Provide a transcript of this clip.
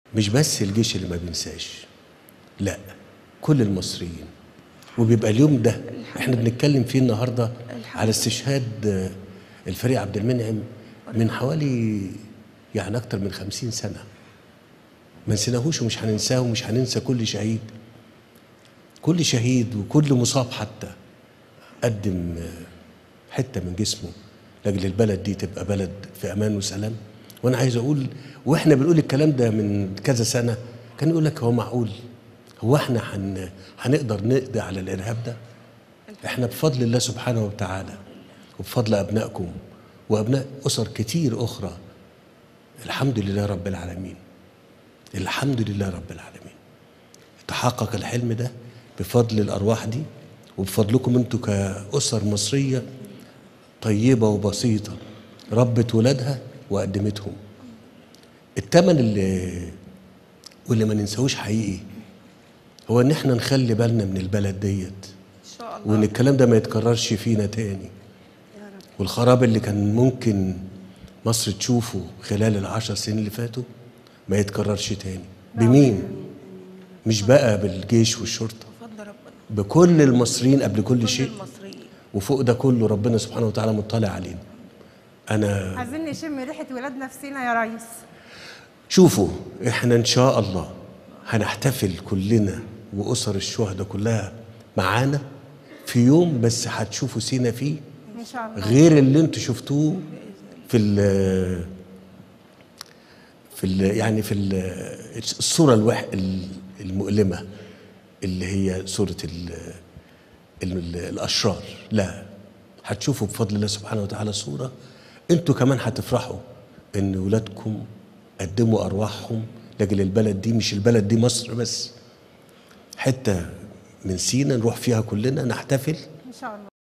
مش بس الجيش اللي ما بينساش لا كل المصريين وبيبقى اليوم ده احنا بنتكلم فيه النهارده على استشهاد آه، الفريق عبد المنعم من حوالي يعني اكتر من خمسين سنه ما نسيناهوش ومش هننساه ومش هننسى كل شهيد كل شهيد وكل مصاب حتى قدم آه، حته من جسمه لاجل البلد دي تبقى بلد في امان وسلام وانا عايز اقول واحنا بنقول الكلام ده من كذا سنه كان يقول لك هو معقول هو احنا هن هنقدر نقضي على الارهاب ده احنا بفضل الله سبحانه وتعالى وبفضل ابنائكم وابناء اسر كتير اخرى الحمد لله رب العالمين الحمد لله رب العالمين تحقق الحلم ده بفضل الارواح دي وبفضلكم انتوا كاسر مصريه طيبه وبسيطه ربت ولادها وقدمتهم الثمن اللي واللي ما ننساهوش حقيقي هو ان احنا نخلي بالنا من البلد ديت ان شاء الله وان الكلام ده ما يتكررش فينا تاني والخراب اللي كان ممكن مصر تشوفه خلال العشر سنين اللي فاتوا ما يتكررش تاني بمين مش بقى بالجيش والشرطه بفضل ربنا بكل المصريين قبل كل كل شيء المصريين وفوق ده كله ربنا سبحانه وتعالى مطلع علينا انا عايزين نشم ريحه ولاد نفسنا يا ريس شوفوا احنا ان شاء الله هنحتفل كلنا واسر الشهداء كلها معانا في يوم بس هتشوفوا سينا فيه ان شاء الله غير اللي انتوا شفتوه في ال في ال يعني في ال الصوره الوح المؤلمه اللي هي صوره ال ال الاشرار لا هتشوفوا بفضل الله سبحانه وتعالى صوره انتوا كمان هتفرحوا ان ولادكم قدموا ارواحهم لاجل البلد دي مش البلد دي مصر بس حته من سينا نروح فيها كلنا نحتفل ان شاء الله